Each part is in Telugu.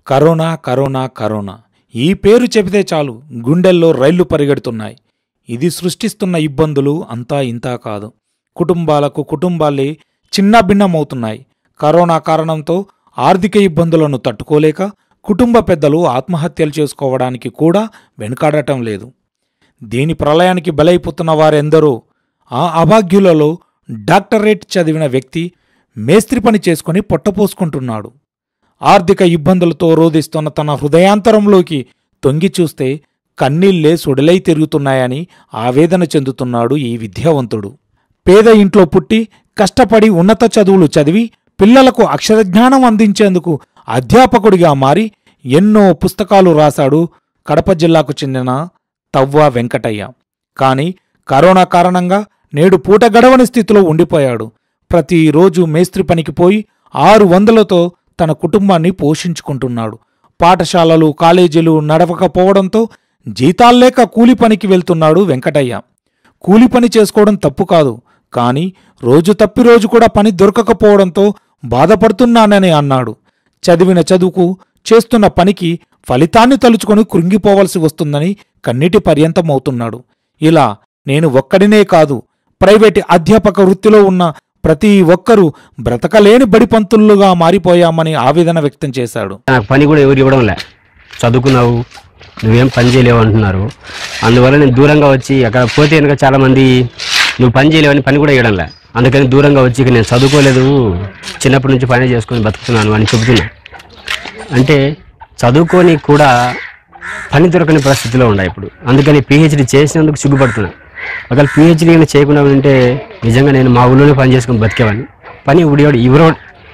కరోనా కరోనా కరోనా ఈ పేరు చెబితే చాలు గుండెల్లో రైళ్లు పరిగెడుతున్నాయి ఇది సృష్టిస్తున్న ఇబ్బందులు అంతా ఇంతా కాదు కుటుంబాలకు కుటుంబాలే చిన్న భిన్నమవుతున్నాయి కరోనా కారణంతో ఆర్థిక ఇబ్బందులను తట్టుకోలేక కుటుంబ పెద్దలు ఆత్మహత్యలు చేసుకోవడానికి కూడా వెనుకాడటం లేదు దీని ప్రళయానికి బలైపోతున్న వారెందరో ఆ అభాగ్యులలో డాక్టరేట్ చదివిన వ్యక్తి మేస్త్రి పని చేసుకుని పొట్టపోసుకుంటున్నాడు ఆర్థిక ఇబ్బందులతో రోధిస్తున్న తన హృదయాంతరంలోకి తొంగి చూస్తే కన్నీళ్లే సుడలై తిరుగుతున్నాయని ఆవేదన చెందుతున్నాడు ఈ విద్యావంతుడు పేద ఇంట్లో పుట్టి కష్టపడి ఉన్నత చదువులు చదివి పిల్లలకు అక్షరజ్ఞానం అందించేందుకు అధ్యాపకుడిగా మారి ఎన్నో పుస్తకాలు రాశాడు కడప జిల్లాకు చెందిన తవ్వ వెంకటయ్య కాని కరోనా కారణంగా నేడు పూట గడవని స్థితిలో ఉండిపోయాడు ప్రతిరోజు మేస్త్రి పనికి పోయి ఆరు వందలతో తన కుటుంబాన్ని పోషించుకుంటున్నాడు పాఠశాలలు కాలేజీలు నడవకపోవడంతో జీతాల్లేక కూలి పనికి వెళ్తున్నాడు వెంకటయ్య కూలి పని చేసుకోవడం తప్పు కాదు కానీ రోజు తప్పి రోజు కూడా పని దొరకకపోవడంతో బాధపడుతున్నానని అన్నాడు చదివిన చదువుకు చేస్తున్న పనికి ఫలితాన్ని తలుచుకొని కృంగిపోవలసి వస్తుందని కన్నీటి పర్యంతమవుతున్నాడు ఇలా నేను ఒక్కడినే కాదు ప్రైవేట్ అధ్యాపక వృత్తిలో ఉన్న ప్రతి ఒక్కరూ బ్రతకలేని బడిపంతులుగా మారిపోయామని ఆవేదన వ్యక్తం చేశాడు నాకు పని కూడా ఎవరు ఇవ్వడం లే చదువుకున్నావు నువ్వేం పని చేయలేవు అంటున్నారు అందువల్ల నేను దూరంగా వచ్చి అక్కడ పోతే కనుక చాలామంది నువ్వు పని చేయలేవని పని కూడా ఇవ్వడం లే అందుకని దూరంగా వచ్చి ఇక నేను చదువుకోలేదు చిన్నప్పటి నుంచి పని చేసుకొని బతుకుతున్నాను అని చెబుతున్నా అంటే చదువుకొని కూడా పని దొరకని పరిస్థితిలో ఉన్నాయి ఇప్పుడు అందుకని పిహెచ్డి చేసినందుకు సిగ్గుపడుతున్నా ఒకవేళ పిహెచ్డి కనుక చేయకుండా ఉంటే నిజంగా నేను మా ఊళ్ళోనే పని చేసుకొని బతికేవాడిని పని ఇవిడ ఇవ్వడం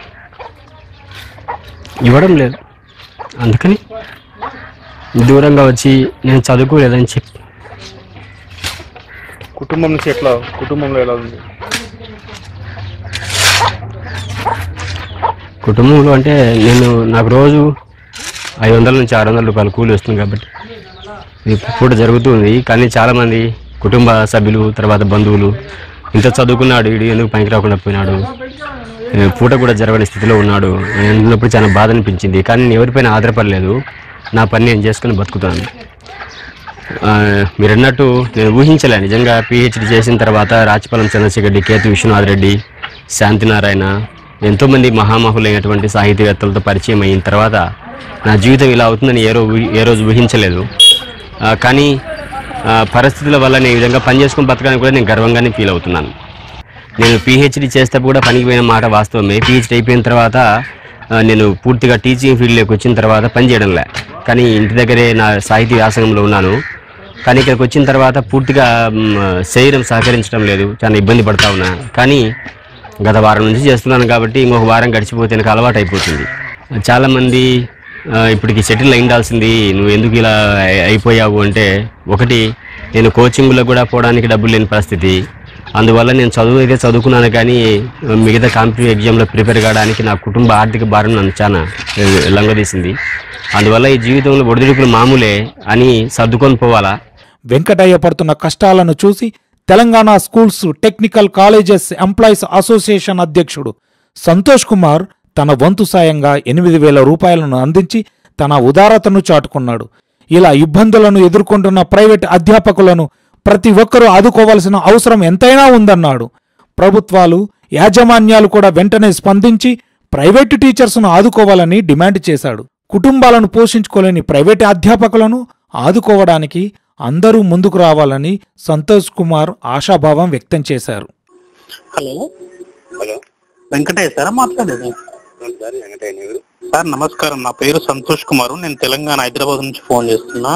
ఇవ్వడం లేదు అందుకని దూరంగా వచ్చి నేను చదువుకోలేదని చెప్పి కుటుంబం నుంచి ఎట్లా కుటుంబంలో ఎలా ఉంది కుటుంబంలో అంటే నేను నాకు రోజు ఐదు వందల నుంచి ఆరు వందల రూపాయలు కూలి వస్తుంది కాబట్టి ఇది పూట జరుగుతుంది కానీ చాలామంది కుటుంబ సభ్యులు తర్వాత బంధువులు ఇంత చదువుకున్నాడు వీడు ఎందుకు పనికి రాకుండా పోయినాడు ఏ, పూట కూడా జరగని స్థితిలో ఉన్నాడు నేను ఉన్నప్పుడు చాలా బాధ అనిపించింది కానీ నేను ఎవరిపైన ఆధారపడలేదు నా పని నేను చేసుకుని బతుకుతాను ఆ, మీరు అన్నట్టు నేను ఊహించలే నిజంగా పిహెచ్డి చేసిన తర్వాత రాచపాలెం చంద్రశేఖర్ రెడ్డి కేతు విశ్వనాథ్ రెడ్డి శాంతినారాయణ ఎంతోమంది మహామహులైనటువంటి సాహితీవేత్తలతో పరిచయం అయిన తర్వాత నా జీవితం ఇలా అవుతుందని ఏ రోజు ఏ రోజు ఊహించలేదు ఆ, కానీ ఆ, పరిస్థితుల వల్ల నేను ఈ విధంగా పని చేసుకుని బతకడానికి కూడా నేను గర్వంగానే ఫీల్ అవుతున్నాను నేను పిహెచ్డి చేస్తే కూడా పనికి పోయిన మాట వాస్తవమే పిహెచ్డి అయిపోయిన తర్వాత ఆ, నేను పూర్తిగా టీచింగ్ ఫీల్డ్లోకి వచ్చిన తర్వాత పని చేయడంలే కానీ ఇంటి దగ్గరే నా సాహితీ వ్యాసంగంలో ఉన్నాను కానీ ఇక్కడికి వచ్చిన తర్వాత పూర్తిగా మ్, శరీరం సహకరించడం లేదు చాలా ఇబ్బంది పడతా ఉన్నా కానీ గత వారం నుంచి చేస్తున్నాను కాబట్టి ఇంకొక వారం గడిచిపోతే నాకు అలవాటు అయిపోతుంది చాలామంది ఆ, ఇప్పటికి సెటిల్ అయిండాల్సింది నువ్వు ఎందుకు ఇలా అయి- అయిపోయావు అంటే ఒకటి నేను కోచింగ్లో కూడా పోవడానికి డబ్బులు లేని పరిస్థితి అందువల్ల నేను చదువు అయితే చదువుకున్నాను కానీ ఆ, మిగతా కాంపిటేటివ్ ఎగ్జామ్లో ప్రిపేర్ కావడానికి నా కుటుంబ ఆర్థిక భారం నన్ను చాలా ఆ, లంగదీసింది అందువల్ల ఈ జీవితంలో ఒడిదుడుకులు మామూలే అని సర్దుకొని పోవాలా వెంకటయ్య పడుతున్న కష్టాలను చూసి Telangana schools technical colleges employees association అధ్యక్షుడు సంతోష్ కుమార్ తన వంతు సాయంగా ఎనిమిది వేల రూపాయలను అందించి తన ఉదారతను చాటుకున్నాడు ఇలా ఇబ్బందులను ఎదుర్కొంటున్న ప్రైవేట్ అధ్యాపకులను ప్రతి ఒక్కరూ ఆదుకోవాల్సిన అవసరం ఎంతైనా ఉందన్నాడు ప్రభుత్వాలు యాజమాన్యాలు కూడా వెంటనే స్పందించి ప్రైవేటు టీచర్స్ను ఆదుకోవాలని డిమాండ్ చేశాడు కుటుంబాలను పోషించుకోలేని ప్రైవేటు అధ్యాపకులను ఆదుకోవడానికి అందరూ ముందుకు రావాలని సంతోష్ కుమార్ ఆశాభావం వ్యక్తం చేశారు హలో హలో వెంకటయ్య సారా మాట్లాడేది అవును సార్ వెంకటయ్య ఎవరు సార్ నమస్కారం నా పేరు సంతోష్ కుమార్ నేను తెలంగాణ హైదరాబాద్ నుంచి ఫోన్ చేస్తున్నా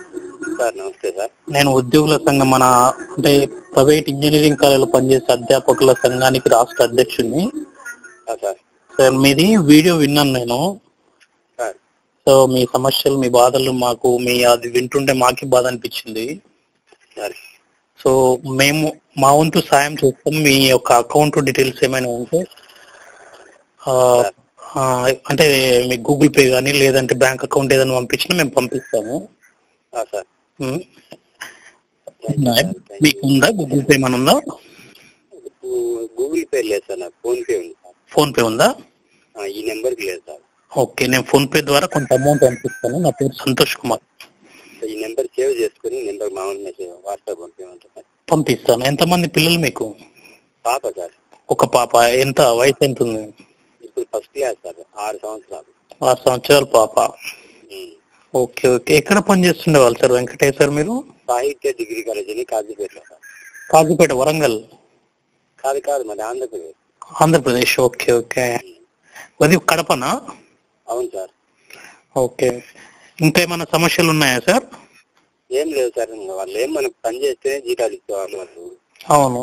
సార్ నమస్తే సార్ నేను ఉద్యోగుల సంఘం మన అంటే ప్రైవేట్ ఇంజనీరింగ్ కాలేజీలో పనిచేసే అధ్యాపకుల సంఘానికి రాష్ట్ర అధ్యక్షుడిని ఆ, సార్ సార్ మీది వీడియో విన్నాను నేను సార్ సో మీ సమస్యలు మీ బాధలు మాకు మీ అది వింటుంటే మాకే బాధ అనిపించింది సార్ సో మేము మా వంతు సాయం చేస్తాం మీ యొక్క అకౌంట్ డీటెయిల్స్ ఏమైనా ఉంటే ఆ, ఆ, అంటే మీ గూగుల్ పే కానీ లేదంటే బ్యాంక్ అకౌంట్ ఏదైనా పంపించినా మేము పంపిస్తాము ఆ, సార్ ఉమ్. మీకు ఉందా గూగుల్ పే ఏమైనా ఉందా గూగుల్ పే లేదు సార్ నాకు ఫోన్ పే ఉంది సార్ ఫోన్ పే ఉందా ఆ, ఈ నెంబర్కి లేదు సార్ ఓకే నేను ఫోన్ పే ద్వారా కొంత అమౌంట్ పంపిస్తాను నా పేరు సంతోష్ కుమార్ ఈ నెంబర్ సేవ్ చేసుకుని నెంబర్ మామూలు మెసేజ్ వాట్సాప్ పంపించమంటారు సార్ పంపిస్తాను ఎంతమంది పిల్లలు మీకు పాప సార్ ఒక పాప ఎంత వయసు ఎంత ఉంది ఇప్పుడు ఫస్ట్ క్లాస్ సార్ ఆరు సంవత్సరాలు ఆరు సంవత్సరాల పాప ఉమ్. ఓకే ఓకే ఎక్కడ పని చేస్తుండే వాళ్ళు సార్ వెంకటేశ్వర్ మీరు సాహిత్య డిగ్రీ కాలేజ్ అని కాజీపేటలో సార్ కాజీపేట వరంగల్ కాదు కాదు మరి ఆంధ్రప్రదేశ్ ఆంధ్రప్రదేశ్ ఓకే ఓకే అది కడపనా అవును సార్ ఓకే ఇంకా ఏమైనా సమస్యలు ఉన్నాయా సార్ ఏం లేదు సార్ ఇంకా వాళ్ళు ఏం మనకు పని చేస్తేనే జీతాలు ఇచ్చేవాళ్ళు వాళ్ళు అవును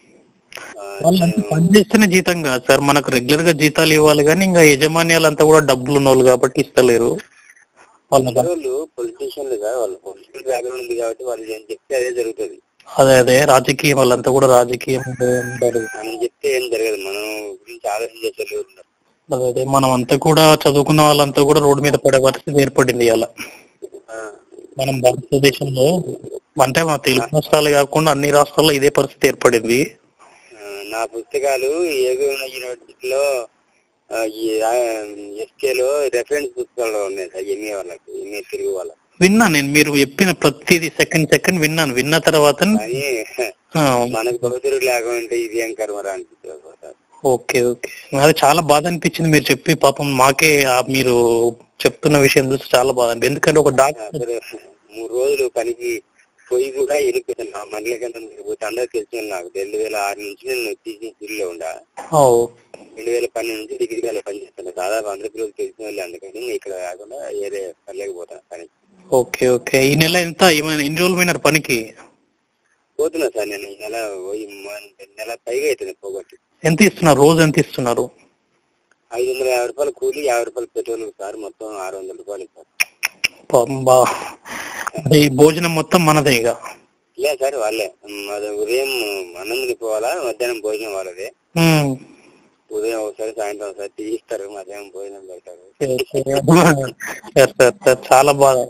ఆ, వాళ్ళంతా పని చేస్తేనే జీతం కాదు సార్ మనకు రెగ్యులర్ గా జీతాలు ఇవ్వాలి కానీ ఇంకా యజమాన్యాలంతా కూడా డబ్బులు ఉన్నోళ్ళు కాబట్టి ఇస్తలేరు వాళ్ళ వాళ్ళు పొలిటీషియన్లు సార్ వాళ్ళు పొలిటికల్ బ్యాక్గ్రౌండ్ ఉంది కాబట్టి వాళ్ళు ఏం చెప్తే అదే జరుగుతుంది అదే అదే రాజకీయం వాళ్ళంతా కూడా రాజకీయం ఉంటారు మనం చెప్తే ఏం జరగదు మనం గురించి ఆలోచించే వాళ్ళు ఉన్నారు అదే అదే మనం అంతా కూడా చదువుకున్న వాళ్ళంతా కూడా రోడ్డు మీద పడే పరిస్థితి ఏర్పడింది ఇలా ఆ, మనం భారతదేశంలో అంటే మన తెలుగు రాష్ట్రాలు కాకుండా అన్ని రాష్ట్రాల్లో ఇదే పరిస్థితి ఏర్పడింది ఆ, నా పుస్తకాలు ఏగో యూనివర్సిటీలో ఆ, ఈ ఎస్కేలో రెఫరెన్స్ పుస్తకాలు ఉన్నాయి సార్ ఎంఏ వాళ్ళకి ఎంఏ తెలుగు వాళ్ళకి విన్నా నేను మీరు చెప్పిన ప్రతిదీ సెకండ్ సెకండ్ విన్నాను విన్న తర్వాత కానీ ఆ, మనకు బౌద్ధుడు లేకుంటే ఇది ఏం కర్మరా అనిపిస్తుంది సార్ ఓకే ఓకే అది చాలా బాధ అనిపించింది మీరు చెప్పి పాపం మాకే ఆ మీరు చెప్తున్న విషయం చూసి చాలా బాధ అనిపించింది ఎందుకంటే ఒక డాక్టర్ అసలు మూడు రోజులు పనికి పోయి కూడా వెళ్ళిపోతాను ఆ మండల కింద పోతే అందరికి తెలిసిన నాకు రెండు వేల ఆరు నుంచి నేను తీసి జిల్లులో ఉండా ఓ, రెండు వేల పన్నెండు నుంచి డిగ్రీ కాలేజ్ పనిచేస్తాను దాదాపు అందరి పిల్లలు తెలిసిన వాళ్ళు అందుకని ఇక్కడ కాకుండా వేరే పర్లేకపోతాను పని ఓకే ఓకే ఈ నెల ఎంత ఏమైనా ఎన్ని రోజులు పోయినారు పనికి పోతున్నా సార్ నేను ఈ నెల పోయి మ- నెల పైగా అవుతుంది పోగొట్టి ఎంత ఇస్తున్నారు రోజు ఎంత ఇస్తున్నారు ఐదు వందల యాభై రూపాయలు కూలి యాభై రూపాయలు పెట్రోల్ సార్ మొత్తం ఆరు వందల రూపాయలు సార్ పాపం బా అంటే ఈ భోజనం మొత్తం మనదే ఇక లే సార్ వాళ్ళే అది ఉదయం అన్నం పోవాలా మధ్యాహ్నం భోజనం వాళ్ళదే ఉమ్. ఉదయం ఒకసారి సాయంత్రం ఒకసారి టీ ఇస్తారు మధ్యాహ్నం భోజనం పెడతారు సార్ సార్ సార్ చాలా బాగా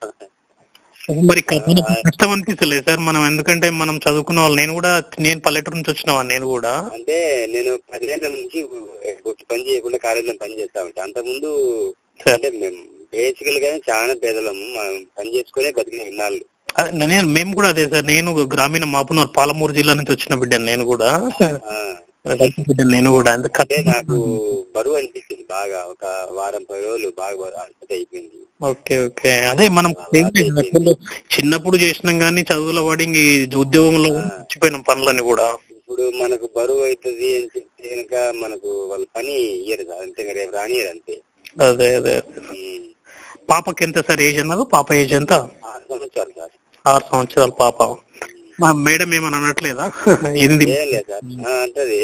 మరి కథ కష్టం అనిపిస్తలేదు సార్ మనం ఎందుకంటే మనం చదువుకున్న వాళ్ళు నేను కూడా నేను పల్లెటూరు నుంచి వచ్చిన వాడిని నేను కూడా అంటే నేను పదిహేనుల నుంచి ఒట్టి పని చేయకుండా కాలేజీలో పని చేస్తా ఉంటా అంతకుముందు అంటే మేము బేసికల్ గా చాలా పేదలము మనం పని చేసుకునే బతికిన ఇన్నాళ్ళు అదే నేను మేము కూడా అదే సార్ నేను గ్రామీణ మాపునూరు పాలమూరు జిల్లా నుంచి వచ్చిన బిడ్డను నేను కూడా ఆ, బిడ్డను నేను కూడా అంత అంటే నాకు బరువు అనిపించింది బాగా ఒక వారం పది రోజులు బాగా బరువు అలసట అయిపోయింది ఓకే ఓకే అదే మనం ఏం లేదు అసలు చిన్నప్పుడు చేసినాం కానీ చదువుల పడి ఇంక ఈ ఉద్యోగంలో మర్చిపోయినాం పనులని కూడా ఇప్పుడు మనకు బరువు అవుతుంది అని చెప్తే కనుక మనకు వాళ్ళ పని ఇయ్యరు సార్ అంతే ఇంకా రేపు రానియరు అంతే అదే అదే ఉమ్. పాపకి ఎంత సార్ ఏజ్ అన్నారు పాప ఏజ్ ఎంత ఆరు సంవత్సరాలు సార్ ఆరు సంవత్సరాల పాప మా మేడం ఏమని అనట్లేదా ఏంది ఏం లేదు సార్ ఆ, అంటది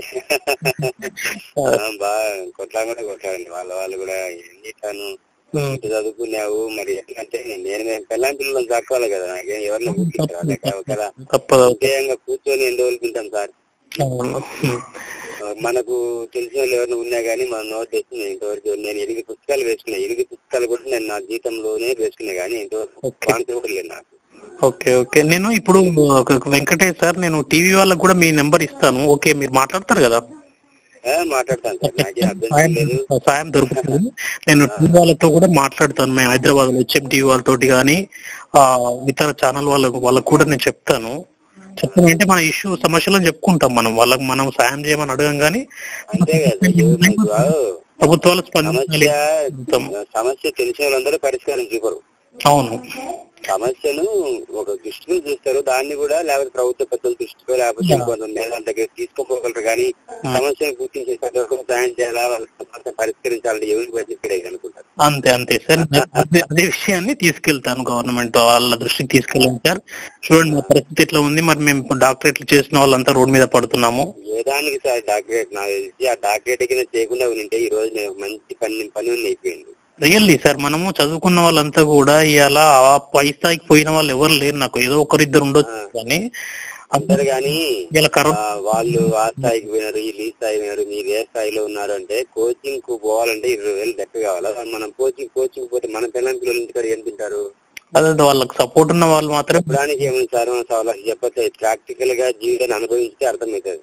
ఆ, బాగా కొట్లాడకుండా కొట్లాడండి వాళ్ళ వాళ్ళు కూడా ఏం చేశాను ఉమ్, ఇంత చదువుకున్నావు మరి ఎట్లా అంటే నేను మేము పెళ్ళాం పిల్లలను తక్కువాలి కదా నాకేం ఎవరిని కూర్చుంటారు కదా తప్పదు విజయంగా కూర్చొని ఎన్ని రోజులు తింటాం సార్ అవును. ఉమ్, ఆ, మనకు తెలిసిన వాళ్ళు ఎవరైనా ఉన్నా కానీ మన నోట్ తెచ్చి నేను ఇంతవరకు నేను ఎనిమిది పుస్తకాలు వేసుకున్నా ఎనిమిది పుస్తకాలు కూడా నేను నా జీతంలోనే వేసుకున్నా కానీ ఇంతవరకు ఓకే. కాన్సెప్ట్ కూడా లేదు నాకు ఓకే ఓకే నేను ఇప్పుడు ఒక వెంకటేష్ సార్ నేను టీవీ వాళ్ళకి కూడా మీ నెంబర్ ఇస్తాను ఓకే మీరు మాట్లాడతారు కదా ఆ, మాట్లాడతాను సార్ నాకేం అర్థం సాయం లేదు సాయం దొరుకుతుంది నేను టీవీ వాళ్ళతో కూడా మాట్లాడతాను మేము హైదరాబాద్ లో హెచ్ఎం టీవీ వాళ్ళతోటి కానీ ఆ ఇతర ఛానల్ వాళ్ళకు వాళ్ళకు కూడా నేను చెప్తాను చెప్తాను అంటే మన ఇష్యూ సమస్యలను చెప్పుకుంటాం మనం వాళ్ళకి మనం సాయం చేయమని అడగం కానీ అంతే కదా ఇప్పుడు మనకు ప్రభుత్వాలు స్పందించాలి సమస్య సమస్య తెలిసిన వాళ్ళందరూ పరిష్కారం చూపరు అవును సమస్యను ఒక దృష్టిని చూస్తారు దాన్ని కూడా లేకపోతే ప్రభుత్వ పెద్దల దృష్టికో లేకపోతే ఇంకొంత మేధాల దగ్గర తీసుకోపోగలరు కానీ సమస్యను గుర్తించే వరకు సాయం చేయాలా వాళ్ళ సమస్య పరిష్కరించాలని ఎవరికి పడితే ఇక్కడే అనుకుంటారు అంతే అంతే సార్ అదే అదే విషయాన్ని తీసుకెళ్తాను గవర్నమెంట్ వాళ్ళ దృష్టికి తీసుకెళ్ళాను సార్ చూడండి మా పరిస్థితి ఎట్లా ఉంది మరి మేము డాక్టరేట్లు చేసిన వాళ్ళంతా రోడ్ మీద పడుతున్నాము ఏ దానికి సార్ డాక్టరేట్ నాకు తెలిసి ఆ డాక్టరేట్ కింద చేయకుండా ఉంటే ఈ రోజు నేను మంచి పని పని ఉంది అయిపోయింది రియల్లీ సార్ మనము చదువుకున్న వాళ్ళంతా కూడా ఇలా ఆ పై స్థాయికి పోయిన వాళ్ళు ఎవరు లేరు నాకు ఏదో ఒకరిద్దరు ఉండొచ్చు కానీ అందరు కానీ ఇలా కరోనా ఆ, వాళ్ళు ఆ స్థాయికి పోయినారు వీళ్ళు ఈ స్థాయి పోయినారు మీరు ఏ స్థాయిలో ఉన్నారు అంటే కోచింగ్ కు పోవాలంటే ఇరవై వేలు లెక్క కావాలా మనం కోచింగ్ కోచింగ్ పోతే మన పిల్లల పిల్లలు ఇంటికాడ ఏం తింటారు అదే వాళ్ళకి సపోర్ట్ ఉన్న వాళ్ళు మాత్రం దానికి ఏమైనా సార్ మన సవాళ్ళకి చెప్పచ్చు ప్రాక్టికల్ గా జీవితాన్ని అనుభవించితే అర్థమవుతుంది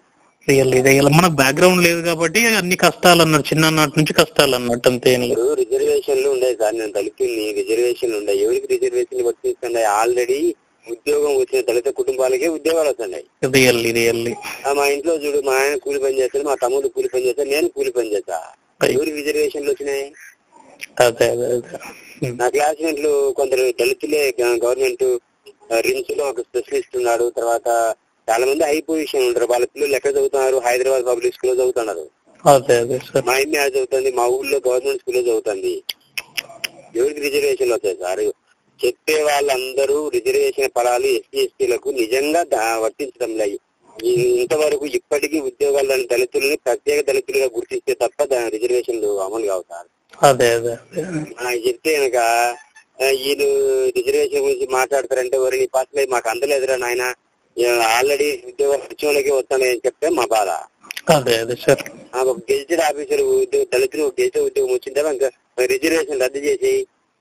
రియల్ రియల్ మనకు బ్యాక్గ్రౌండ్ లేదు కాబట్టి అన్ని కష్టాలు అన్నట్టు చిన్ననాటి నుంచి కష్టాలు అన్నట్టు అంతే ఏం లేదు ఇప్పుడు రిజర్వేషన్లు ఉన్నాయి సార్ నేను దళితుల్ని రిజర్వేషన్లు ఉన్నాయి ఎవరికి రిజర్వేషన్ వర్తిస్తున్నాయి ఆల్రెడీ ఉద్యోగం వచ్చిన దళిత కుటుంబాలకే ఉద్యోగాలు వస్తున్నాయి రియల్లీ రియల్లీ ఆ, మా ఇంట్లో చూడు మా ఆయన కూలి పని చేస్తాడు మా తమ్ముడు కూలి పని చేస్తాడు నేను కూలి పని చేస్తా ఎవరికి రిజర్వేషన్లు వచ్చినాయి అదే అదే అదే ఉమ్. నా క్లాస్మేట్లు కొందరు దళితులే గవర్నమెంట్ రిమ్స్ లో ఒక స్పెషలిస్ట్ ఉన్నాడు తర్వాత చాలా మంది హై పొజిషన్ ఉంటారు వాళ్ళ పిల్లలు ఎక్కడ చదువుతున్నారు హైదరాబాద్ పబ్లిక్ స్కూల్ లో చదువుతున్నారు అదే అదే సార్ మా అమ్మ ఆడ చదువుతుంది మా ఊళ్ళో గవర్నమెంట్ స్కూల్లో చదువుతుంది ఎవరికి రిజర్వేషన్లు వస్తాయి సార్ చెప్పే వాళ్ళందరూ రిజర్వేషన్ ఫలాలు ఎస్సీ ఎస్టీలకు నిజంగా దా- వర్తించడం లేదు ఈ- ఇంతవరకు ఇప్పటికీ ఉద్యోగాలను దళితులని ప్రత్యేక దళితులుగా గుర్తిస్తే తప్ప దా- రిజర్వేషన్లు అమలు కావు సార్ అదే అదే అదే నాకు చెప్తే కనుక వీళ్ళు రిజర్వేషన్ గురించి మాట్లాడతారంటే వరి నీ పాసలే మాకు అందలేదురా నాయన ఆల్రెడీ ఉద్యోగాలు వచ్చిన వాళ్ళకి వస్తానని చెప్తే మా బాధ అదే అదే సార్ ఆ ఒక గెజిటెడ్ ఆఫీసర్ ఉద్యోగ దళితులు ఒక గెజిటెడ్ ఉద్యోగం వచ్చింటే ఇంకా రిజర్వేషన్ రద్దు చేసి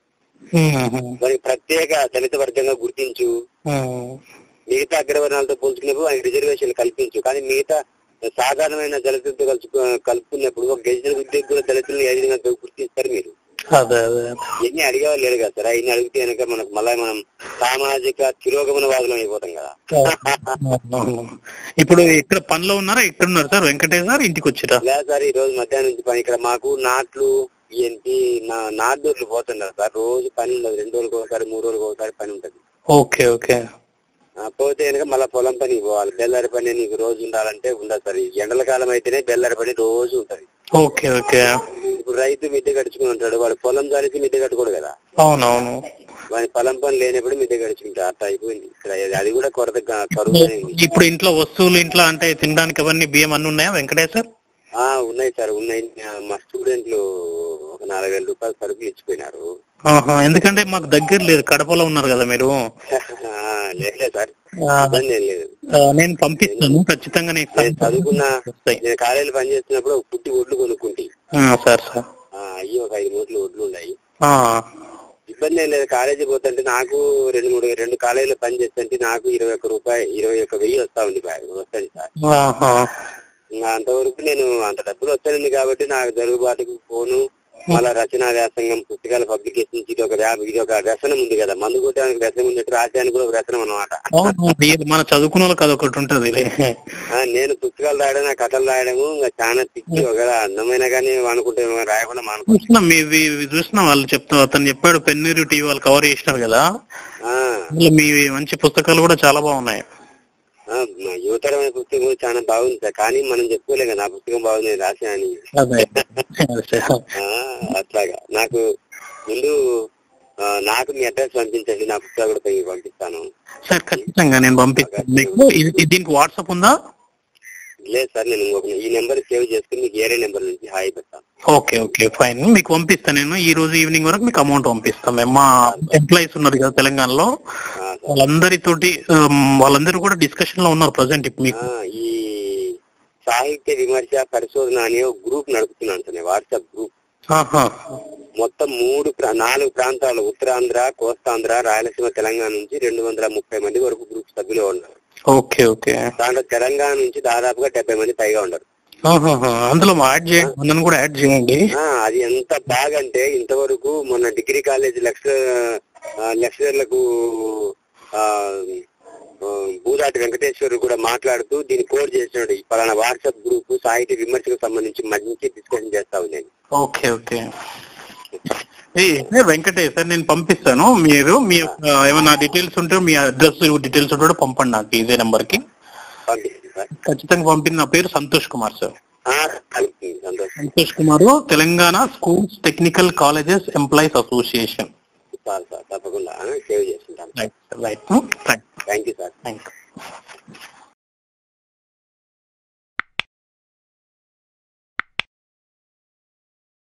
వారికి ప్రత్యేక దళిత వర్గంగా గుర్తించు మిగతా అగ్రవర్ణాలతో పోల్చుకున్నప్పుడు ఆయన రిజర్వేషన్ కల్పించు కానీ మిగతా సాధారణమైన దళితులతో కలుసు కలుపుకున్నప్పుడు ఒక గెజిటెడ్ ఉద్యోగుల దళితులను ఏ విధంగా గుర్తిస్తారు మీరు అదే అదే ఇవన్నీ అడిగేవాళ్ళు లేరు కదా సార్ అవన్నీ అడిగితే కనుక మనకు మళ్ళీ మనం సామాజిక తిరోగమన వాదులం అయిపోతాం కదా అవును. ఇప్పుడు ఇక్కడ పనిలో ఉన్నారా ఇక్కడ ఉన్నారు సార్ వెంకటేష్ సార్ ఇంటికి వచ్చిరా లేదు సార్ ఈ రోజు మధ్యాహ్నం నుంచి పని ఇక్కడ మాకు నాట్లు ఏంటి నా నాటుదూర్లు పోతున్నారు సార్ రోజు పని ఉండదు రెండు రోజులకు ఒకసారి మూడు రోజులకు ఒకసారి పని ఉంటది ఓకే ఓకే ఆ, పోతే కనుక మళ్ళీ పొలం పని పోవాలి బెల్లారి పని నీకు రోజు ఉండాలంటే ఉండదు సార్ ఈ ఎండల కాలం అయితేనే బెల్లారి పని రోజు ఉంటది ఓకే ఓకే ఇప్పుడు రైతు మిద్దె కట్టుకుని ఉంటాడు వాడు పొలం జాలిసి మిద్దె కట్టుకోడు కదా అవునవును వాడి పొలం పని లేనప్పుడు మిద్దె కట్టుకుంటాడు అట్లా అయిపోయింది ఇక్కడ అది కూడా కొరత కరువు ఇప్పుడు ఇంట్లో వస్తువులు ఇంట్లో అంటే తినడానికి అవన్నీ బియ్యం అన్ని ఉన్నాయా వెంకటేష్ సార్ ఆ ఉన్నాయి సార్ ఉన్నాయి ఆ, మా స్టూడెంట్లు ఒక నాలుగు వేల రూపాయలు సరుకులు ఇచ్చిపోయినారు ఆహా, ఎందుకంటే మాకు దగ్గర లేదు కడపలో ఉన్నారు కదా మీరు ఆ, లేదు సార్ ఆ, ఇబ్బంది ఏం లేదు ఆ, నేను పంపిస్తాను ఖచ్చితంగా నీకు నేను చదువుకున్న వస్తాయి. నేను కాలేజీలో పనిచేస్తున్నప్పుడు ఒక పుట్టి ఒడ్లు కొనుక్కుంటి ఆ, సార్ సార్ ఆ, అయ్యి ఒక ఐదు మూట్లు ఒడ్లు ఉన్నాయి ఆ, ఇబ్బంది ఏం లేదు కాలేజీ పోతుంటే నాకు రెండు మూడు రెండు కాలేజీలో పని చేస్తుంటే నాకు ఇరవై ఒక్క రూపాయి ఇరవై ఒక్క వెయ్యి వస్తా ఉంది బాయ్ వస్తుంది సార్ ఆహా. ఇంకా అంతవరకు నేను అంత డబ్బులు వస్తానండి కాబట్టి నాకు జరుగుబాటుకు ఫోను మళ్ళా రచనా వ్యాసంగం పుస్తకాల పబ్లికేషన్ ఇది ఒక వ్యా- ఇది ఒక వ్యసనం ఉంది కదా మందు కొట్టడానికి వ్యసనం ఉన్నట్టు రాజ్యానికి కూడా ఒక వ్యసనం అనమాట అవును, ఇది మన చదువుకున్న వాళ్ళకి అదొకటి ఉంటది నేను పుస్తకాలు రాయడం నా కథలు రాయడము ఇంకా చాలా తిక్కి ఒకవేళ అందమైన కానీ అనుకుంటే రాయకుండా మానుకో చూసిన మీ మీ- చూసిన వాళ్ళు చెప్తా అతను చెప్పాడు పెన్నీరు టీవీ వాళ్ళు కవర్ చేసినారు కదా ఆ, అందులో మీ మంచి పుస్తకాలు కూడా చాలా బాగున్నాయి ఆ, మా యువతరమైన పుస్తకం కూడా చాలా బాగుంది సార్ కానీ మనం చెప్పుకోలేం కదా నా పుస్తకం బాగుంది నేను రాశానని అదే అదే. ఆ, అట్లాగా నాకు ముందు ఆ, నాకు మీ అడ్రస్ పంపించండి నా పుస్తకాలు కూడా పైకి పంపిస్తాను సార్ ఖచ్చితంగా నేను పంపిస్తాను మీకు ఇది- ఇది- దీనికి వాట్సాప్ ఉందా లేదు సార్ నేను ఇంకొక ఈ నెంబర్ సేవ్ చేసుకుని మీకు వేరే నెంబర్ నుంచి హాయ్ పెడతాను ఓకే ఓకే ఫైన్ మీకు పంపిస్తాను నేను ఈ రోజు ఈవినింగ్ వరకు మీకు అమౌంట్ పంపిస్తాం మేము మా ఎంప్లాయీస్ ఉన్నారు కదా తెలంగాణలో ఆ, సార్. వాళ్ళందరితోటి ఉమ్, వాళ్ళందరూ కూడా డిస్కషన్ లో ఉన్నారు ప్రజెంట్ ఇప్పుడు మీకు ఆ, ఈ సాహిత్య విమర్శ పరిశోధన అనే ఒక గ్రూప్ నడుపుతున్నాను సార్ నేను వాట్సాప్ గ్రూప్ ఆహా. మొత్తం మూడు ప్రా- నాలుగు ప్రాంతాలు ఉత్తరాంధ్ర కోస్తాంధ్ర రాయలసీమ తెలంగాణ నుంచి రెండు వందల ముప్పై మంది వరకు గ్రూప్ సభ్యులు ఉన్నారు ఓకే ఓకే దాంట్లో తెలంగాణ నుంచి దాదాపుగా డెబ్బై మంది పైగా ఉన్నారు ఆహాహా. అందులో యాడ్ చేయండి నన్ను కూడా యాడ్ చేయండి ఆ, అది ఎంత బాగంటే ఇంతవరకు మొన్న డిగ్రీ కాలేజ్ లెక్చర్ లెక్చరర్లకు ఆ, ఆ, బూదాటి వెంకటేశ్వర్ కూడా మాట్లాడుతూ దీన్ని కోడ్ చేసినాడు ఈ పలానా వాట్సాప్ గ్రూప్ సాహిత్య విమర్శకు సంబంధించి మంచి డిస్కషన్ చేస్తా ఉంది ఓకే ఓకే ఏ ఏ వెంకటేష్ సార్ నేను పంపిస్తాను మీరు మీ యొక్క ఏమైనా డీటెయిల్స్ ఉంటే మీ అడ్రస్ డీటెయిల్స్ ఉంటే కూడా పంపండి నాకు ఇదే నెంబర్ కి పంపిస్తుంది సార్ ఖచ్చితంగా పంపింది నా పేరు సంతోష్ కుమార్ సార్ ఆ, కలుగుతుంది సంతోషం Santosh Kumar Telangana schools technical colleges employees association చాలు సార్ తప్పకుండా సేవ్ చేసుకుంటాను రైట్ రైట్ థ్యాంక్ యూ